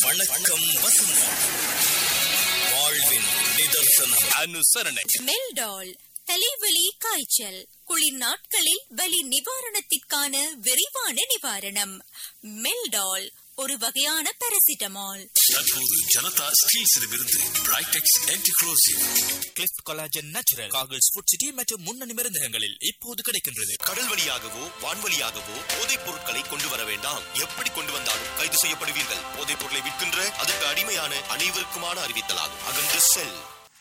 வணக்கம் வசந்தம் வாழ்வின் நிதர்சனம் அனுசரணை மெல்டால் தலைவலி காய்ச்சல் குளிர் நாட்களில் வலி நிவாரணத்திற்கான விரைவான நிவாரணம் மெல்டால் ஒரு வகையான பாராசிட்டமால் தற்போது ஜனதா ஸ்டீல்ஸிடமிருந்து பிரைடெக்ஸ் ஆன்டிக்ளோசிவ் கிளிஃப்ட் collagen natural Cargills food city மற்றும் முன்னணி மருந்தகங்களில் இப்போது கிடைக்கின்றது கடல் வழியாகவோ வான்வழியாகவோ போதைப் பொருட்களை கொண்டு வர வேண்டாம் எப்படி கொண்டு வந்தாலும் கைது செய்யப்படுவீர்கள் போதைப் பொருளை விற்கின்ற அதற்கு அடிமையான அனைவருக்குமான அறிவித்தலாகும் அகன்று செல்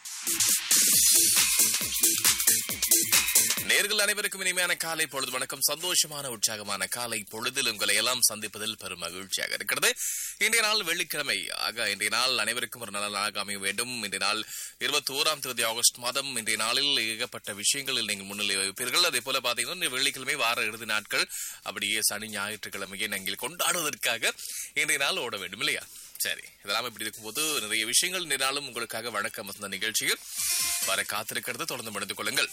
நேர்கள் அனைவருக்கும் இனிமையான காலை பொழுது வணக்கம் சந்தோஷமான உற்சாகமான காலை பொழுதில் உங்களை எல்லாம் சந்திப்பதில் பெரும் மகிழ்ச்சியாக இருக்கிறது இன்றைய நாள் வெள்ளிக்கிழமை ஆக இன்றைய நாள் அனைவருக்கும் ஒரு நல்ல நாளாக அமைய வேண்டும் இன்றைய நாள் இருபத்தி ஓராம் தேதி ஆகஸ்ட் மாதம் இன்றைய நாளில் ஏகப்பட்ட விஷயங்களில் நீங்கள் முன்னிலை வைப்பீர்கள் அதே போல பாத்தீங்கன்னா இந்த வெள்ளிக்கிழமை வார இறுதி நாட்கள் அப்படியே சனி ஞாயிற்றுக்கிழமையை நீங்கள் கொண்டாடுவதற்காக இன்றைய நாள் ஓட வேண்டும் இல்லையா சரி இதெல்லாம் இப்படி இருக்கும்போது நிறைய விஷயங்கள் இன்றைய நாளும் உங்களுக்காக வணக்கம் வந்த நிகழ்ச்சியில் வர காத்திருக்கிறது தொடர்ந்து மணிந்து கொள்ளுங்கள்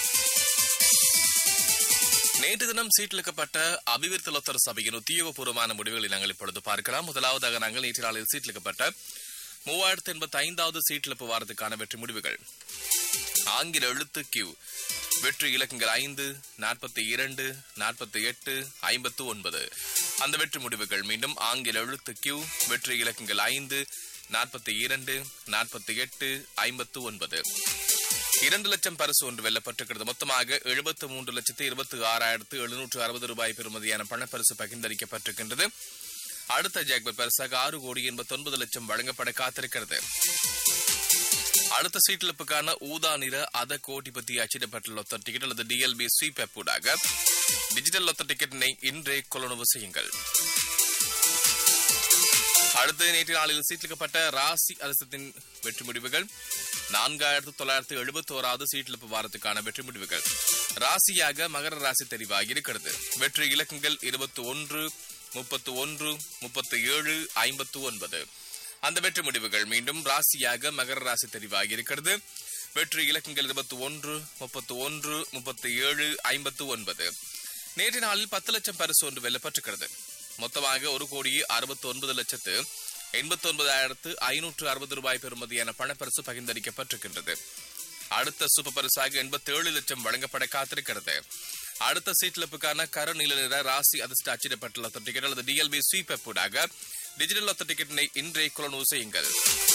நேற்று தினம் சீட்டிலிக்கப்பட்ட அபிவிருத்தி லொத்தர் சபையின் உத்தியோகபூர்வமான முடிவுகளை நாங்கள் இப்பொழுது பார்க்கலாம் முதலாவதாக நாங்கள் நேற்று நாளில் சீட்டிலிக்கப்பட்ட மூவாயிரத்தி எண்பத்தி ஐந்தாவது சீட்டிழப்பு வாரத்துக்கான வெற்றி முடிவுகள் ஆங்கில எழுத்து கியூ வெற்றி இலக்கங்கள் ஐந்து நாற்பத்தி இரண்டு நாற்பத்தி எட்டு ஐம்பத்து ஒன்பது அந்த வெற்றி முடிவுகள் மீண்டும் ஆங்கில எழுத்து கியூ வெற்றி இலக்கங்கள் ஐந்து நாற்பத்தி இரண்டு நாற்பத்தி எட்டு ஐம்பத்து ஒன்பது இரண்டு லட்சம் பரிசு ஒன்று வெல்லப்பட்டிருக்கிறது மொத்தமாக எழுபத்து மூன்று லட்சத்து இருபத்தி ஆறாயிரத்து எழுநூற்று அறுபது ரூபாய் பெறுமதியான பணப்பரிசு பகிர்ந்தளிக்கப்பட்டிருக்கின்றது அடுத்த ஜாக்பர் பரிசாக ஆறு கோடி எண்பத்தி ஒன்பது லட்சம் வழங்கப்பட காத்திருக்கிறது அடுத்த சீட்டிழப்புக்கான ஊதா நிற அத கோடிபதி அச்சிடப்பட்ட லொத்தர் டிக்கெட் அல்லது டிஎல்பி ஸ்வீப் ஊடாக டிஜிட்டல் லொத்தர் டிக்கெட்டினை இன்றே கொள்ளுணவு செய்யுங்கள் அடுத்து நேற்று நாளில் சீட்டிலிக்கப்பட்ட ராசி அரசத்தின் வெற்றி முடிவுகள் நான்காயிரத்து தொள்ளாயிரத்து எழுபத்தி ஓராவது சீட்டிழப்பு வாரத்துக்கான வெற்றி முடிவுகள் ராசியாக மகர ராசி தெரிவாகி இருக்கிறது வெற்றி இலக்கங்கள் இருபத்தி ஒன்று முப்பத்து ஒன்று முப்பத்தி ஏழு ஐம்பத்து ஒன்பது அந்த வெற்றி முடிவுகள் மீண்டும் ராசியாக மகர ராசி தெரிவாகி இருக்கிறது வெற்றி இலக்கங்கள் இருபத்தி ஒன்று முப்பத்தி ஒன்று முப்பத்தி ஏழு ஐம்பத்து ஒன்பது நேற்று நாளில் பத்து லட்சம் பரிசு ஒன்று வெல்லப்பட்டிருக்கிறது மொத்தமாக ஒரு கோடியே அறுபத்தி ஒன்பது லட்சத்து எண்பத்தி ஒன்பதாயிரத்து ஐநூற்று அறுபது ரூபாய் பெறுமதியான பணப்பரிசு பகிர்ந்தளிக்கப்பட்டிருக்கின்றது அடுத்த சூப்பர் பரிசாக எண்பத்தி ஏழு லட்சம் வழங்கப்பட காத்திருக்கிறது அடுத்த சீட்லப்புக்கான கரு நீல நிற ராசி அதிர்ஷ்ட அச்சிடப்பட்ட லொத்த டிக்கெட் அல்லது டிஎல்பி ஸ்வீப் ஊடாக டிஜிட்டல் லொத்த டிக்கெட்டினை இன்றே கொலனு செய்யுங்கள்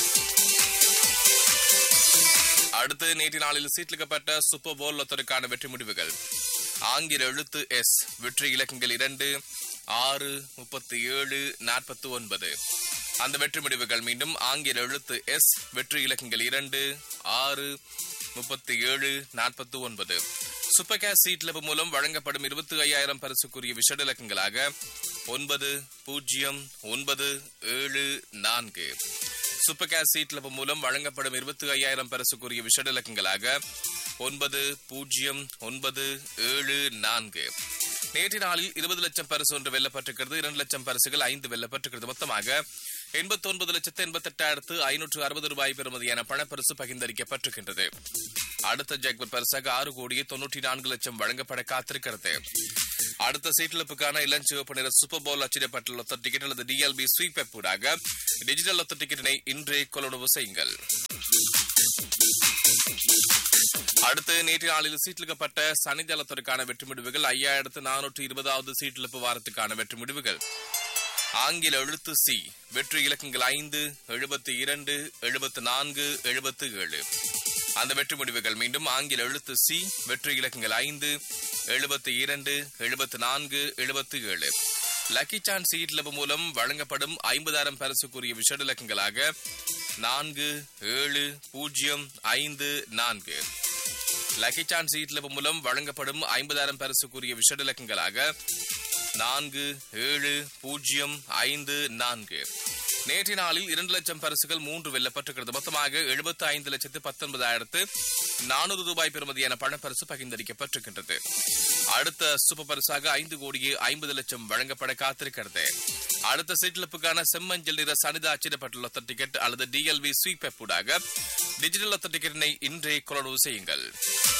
அடுத்து நேற்று நாளில் சீட்லிக்கப்பட்ட சூப்பர் போல் லொத்தருக்கான வெற்றி முடிவுகள் ஆங்கில எழுத்து எஸ் வெற்றி இலக்கங்கள் இரண்டு ஆறு முப்பத்தி ஏழு நாற்பத்தி ஒன்பது அந்த வெற்றி முடிவுகள் மீண்டும் ஆங்கில எழுத்து எஸ் வெற்றி இலக்கங்கள் இரண்டு ஆறு முப்பத்தி ஏழு நாற்பத்தி ஒன்பது சூப்பர் கேஸ் சீட் லெவல் மூலம் வழங்கப்படும் இருபத்தி ஐயாயிரம் பரிசுக்குரிய விஷட இலக்கங்களாக ஒன்பது பூஜ்ஜியம் ஒன்பது ஏழு நான்கு சூப்பர் கேஸ் சீட் லெவல் மூலம் வழங்கப்படும் இருபத்தி ஐயாயிரம் பரிசுக்குரிய விஷட இலக்கங்களாக ஒன்பது பூஜ்ஜியம் ஒன்பது ஏழு நான்கு நேற்று நாளில் இருபது லட்சம் பரிசு ஒன்று வெல்லப்பட்டிருக்கிறது இரண்டு லட்சம் பரிசுகள் ஐந்து வெல்லப்பட்டிருக்கிறது மொத்தமாக எண்பத்தி ஒன்பது லட்சத்து எண்பத்தி எட்டாயிரத்து ஐநூற்று அறுபது ரூபாய் பெறுமதியான பணப்பரிசு பகிர்ந்தளிக்கப்பட்டிருக்கின்றது அடுத்த ஜாக்பர் பரிசாக ஆறு கோடியே தொன்னூற்றி நான்கு லட்சம் வழங்கப்பட காத்திருக்கிறது அடுத்த சீட்டிழப்புக்கான இளஞ்சிவப்பு நிற சூப்பர் போல் அச்சிடப்பட்ட லொத்த டிக்கெட் அல்லது டிஎல்பி ஸ்வீப் ஊடாக டிஜிட்டல் லொத்த டிக்கெட்டினை இன்றே கொள்ளுணவு செய்யுங்கள் அடுத்து நேற்று நாளில் சீட்டிலிக்கப்பட்ட சனிதளத்திற்கான வெற்றி முடிவுகள் ஐயாயிரத்து நானூற்று இருபதாவது சீட்டிழப்பு வாரத்துக்கான வெற்றி முடிவுகள் ஆங்கில எழுத்து சி வெற்றி இலக்கங்கள் ஐந்து எழுபத்தி இரண்டு எழுபத்தி நான்கு எழுபத்தி ஏழு அந்த வெற்றி முடிவுகள் மீண்டும் ஆங்கில எழுத்து சி வெற்றி இலக்கங்கள் ஐந்து எழுபத்தி இரண்டு எழுபத்தி நான்கு எழுபத்தி ஏழு லக்கி சான்ஸ் சீட் லெவல் மூலம் வழங்கப்படும் ஐம்பதாயிரம் பரிசுக்குரிய விஷட இலக்கங்களாக நான்கு ஏழு பூஜ்ஜியம் ஐந்து நான்கு லக்கி சான்ஸ் சீட் லெவல் மூலம் வழங்கப்படும் ஐம்பதாயிரம் பரிசுக்குரிய விஷட இலக்கங்களாக நான்கு ஏழு பூஜ்ஜியம் ஐந்து நான்கு நேற்றைய நாளில் இரண்டு லட்சம் பரிசுகள் மூன்று வெல்லப்பட்டிருக்கிறது மொத்தமாக எழுபத்தி ஐந்து லட்சத்து பத்தொன்பதாயிரத்து நானூறு ரூபாய் பெறுமதியான பணப்பரிசு பகிர்ந்தளிக்கப்பட்டிருக்கின்றது அடுத்த சூப்பர் பரிசாக ஐந்து கோடியே ஐம்பது லட்சம் வழங்கப்பட காத்திருக்கிறது அடுத்த சீட்டிழப்புக்கான செம்மஞ்சள் நிற சனிதா அச்சிடப்பட்ட லொத்த டிக்கெட் அல்லது டிஎல்வி ஸ்வீப் ஊடாக டிஜிட்டல் லொத்த டிக்கெட்டினை இன்றே கொலனவு செய்யுங்கள்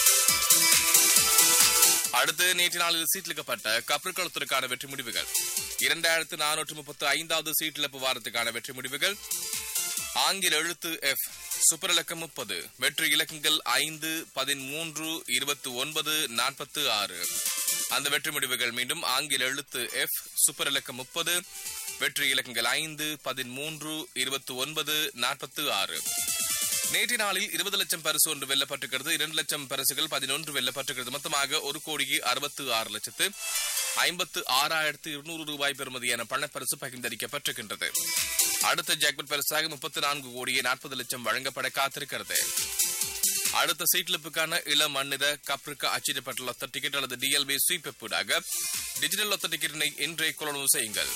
அடுத்து நேற்று நாளில் சீட்டிலிக்கப்பட்ட கப்பற்களத்திற்கான வெற்றி முடிவுகள் இரண்டாயிரத்து நானூற்று முப்பத்து ஐந்தாவது சீட்டிழப்பு வாரத்துக்கான வெற்றி முடிவுகள் ஆங்கில எழுத்து எஃப் சூப்பர் இலக்கம் முப்பது வெற்றி இலக்கங்கள் ஐந்து பதிமூன்று இருபத்தி ஒன்பது நாற்பத்து ஆறு அந்த வெற்றி முடிவுகள் மீண்டும் ஆங்கில எழுத்து எஃப் சூப்பர் இலக்கம் முப்பது வெற்றி இலக்கங்கள் ஐந்து பதிமூன்று இருபத்தி ஒன்பது நாற்பத்து ஆறு நேற்று நாளில் இருபது லட்சம் பரிசு ஒன்று வெல்லப்பட்டிருக்கிறது இரண்டு லட்சம் பரிசுகள் பதினொன்று வெல்லப்பட்டிருக்கிறது மொத்தமாக ஒரு கோடியே அறுபத்து ஆறு லட்சத்து ஐம்பத்து ஆறாயிரத்து இருநூறு ரூபாய் பெறுமதியான பணப்பரிசு பகிர்ந்தளிக்கப்பட்டிருக்கின்றது அடுத்த ஜாக்பட் பரிசாக முப்பத்தி நான்கு கோடியே நாற்பது லட்சம் வழங்கப்பட காத்திருக்கிறது அடுத்த சீட்லிப்புக்கான இளம் மன்னித கப்ருக்கு அச்சிடப்பட்ட லொத்த டிக்கெட் அல்லது டிஎல்பி ஸ்வீப்பூடாக டிஜிட்டல் லொத்த டிக்கெட்டினை இன்றைய கொள்ளவு செய்யுங்கள்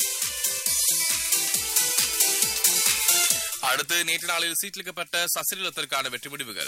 அடுத்து நேற்று நாளில் சீட்லிக்கப்பட்ட சசிரலத்திற்கான வெற்றி முடிவுகள்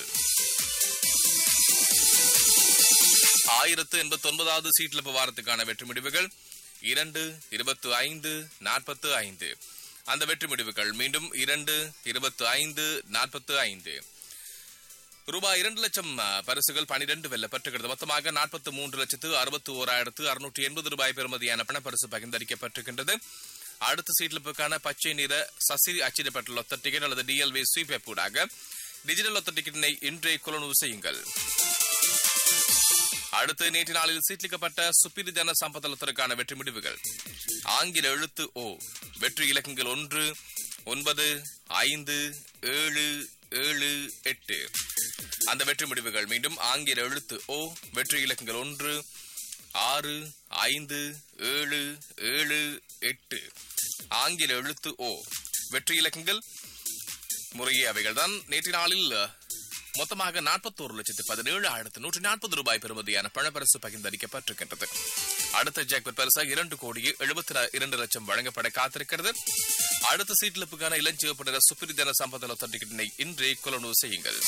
ஆயிரத்து எண்பத்தி ஒன்பதாவது சீட்லிப்பு வாரத்துக்கான வெற்றி முடிவுகள் இரண்டு இருபத்து ஐந்து நாற்பத்து ஐந்து அந்த வெற்றி முடிவுகள் மீண்டும் இரண்டு இருபத்து ஐந்து நாற்பத்து ஐந்து ரூபாய் இரண்டு லட்சம் அ, பரிசுகள் பனிரெண்டு வெல்லப்பட்டிருக்கிறது மொத்தமாக நாற்பத்தி மூன்று லட்சத்து அறுபத்தி ஓராயிரத்து அறுநூற்றி எண்பது ரூபாய் பெறுமதியான பணப்பரிசு பகிர்ந்தளிக்கப்பட்டிருக்கின்றது அடுத்த சீட்லிப்புக்கான பச்சை நிற சசிரி அச்சிடப்பட்ட லொத்த டிக்கெட் அல்லது டிஎல்வி ஸ்வீப் ஊடாக டிஜிட்டல் லொத்த டிக்கெட்டினை இன்றைய கொள்ளுணவு செய்யுங்கள் அடுத்து நேற்று நாளில் சீட்லிக்கப்பட்ட சுப்பிரி ஜன சம்பதத்திற்கான வெற்றி முடிவுகள் ஆங்கில எழுத்து ஓ வெற்றி இலக்கங்கள் ஒன்று ஒன்பது ஐந்து ஏழு ஏழு எட்டு அந்த வெற்றி முடிவுகள் மீண்டும் ஆங்கில எழுத்து ஓ வெற்றி இலக்கங்கள் ஒன்று ஆறு ஐந்து ஏழு ஏழு எட்டு ஆங்கில எழுத்து ஓ வெற்றி இலக்கங்கள் முறையே அவைகள் தான் நேற்று நாளில் அஹ், மொத்தமாக நாற்பத்தோரு லட்சத்து பதினேழு ஆயிரத்து நூற்றி நாற்பது ரூபாய் பெறுமதியான பணப்பரிசு பகிர்ந்தளிக்கப்பட்டிருக்கின்றது அடுத்த ஜாக்பட் பரிசாக இரண்டு கோடியே எழுபத்தி இரண்டு லட்சம் வழங்கப்பட காத்திருக்கிறது அடுத்த சீட்லிப்புக்கான இளஞ்சிவப்பு நிற சுப்பிரிதன சம்பத லொத்த டிக்கெட்டினை இன்றே கொலனு செய்யுங்கள்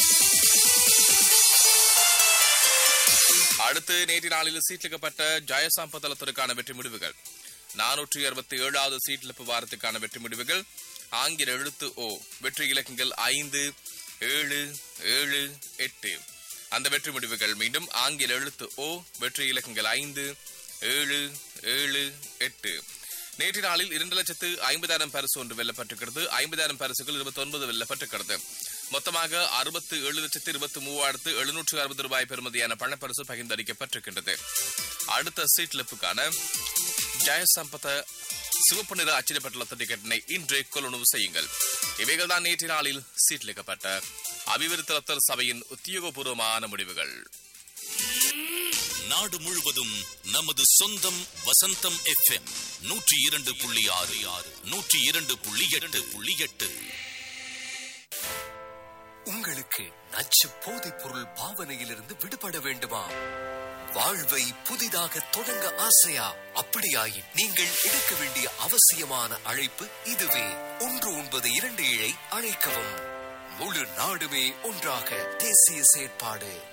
அடுத்து நேற்று நாளில் சீட்லிக்கப்பட்ட ஜெயசாம்பதளத்திற்கான வெற்றி முடிவுகள் நானூற்றி அறுபத்தி ஏழாவது சீட்லிப்பு வாரத்துக்கான வெற்றி முடிவுகள் ஆங்கில எழுத்து ஓ வெற்றி இலக்கங்கள் ஐந்து ஏழு ஏழு எட்டு அந்த வெற்றி முடிவுகள் மீண்டும் ஆங்கில எழுத்து ஓ வெற்றி இலக்கங்கள் ஐந்து ஏழு ஏழு எட்டு நேற்று நாளில் இரண்டு லட்சத்து ஐம்பதாயிரம் பரிசு ஒன்று வெல்லப்பட்டிருக்கிறது ஐம்பதாயிரம் பரிசுகள் இருபத்தி ஒன்பது வெல்லப்பட்டிருக்கிறது மொத்தமாக அறுபத்து ஏழு லட்சத்து இருபத்தி மூவாயிரத்து எழுநூற்று அறுபது ரூபாய் பெறுமதியான பணப்பரிசு பகிர்ந்தளிக்கப்பட்டிருக்கின்றது அடுத்த சீட்லிப்புக்கான ஜெயசம்பத சிவப்பு நிற அச்சிடப்பட்டுள்ள டிக்கெட்டினை இன்றே கொள்ளுணவு செய்யுங்கள் இவைகள் தான் நேற்று நாளில் சீட்லிக்கப்பட்ட அபிவிருத்தி ரத்தர் சபையின் உத்தியோகபூர்வமான முடிவுகள் நாடு முழுவதும் நமது சொந்தம் வசந்தம் எஃப்எம் நூற்றி இரண்டு புள்ளி ஆறு ஆறு நூற்றி இரண்டு புள்ளி எட்டு புள்ளி எட்டு உங்களுக்கு நச்சு போதைப் பொருள் பாவனையிலிருந்து விடுபட வேண்டுமா வாழ்வை புதிதாக தொடங்க ஆசையா அப்படியாயின் நீங்கள் எடுக்க வேண்டிய அவசியமான அழைப்பு இதுவே ஒன்று ஒன்பது இரண்டு ஏழை அழைக்கவும் முழு நாடுமே ஒன்றாக தேசிய செயற்பாடு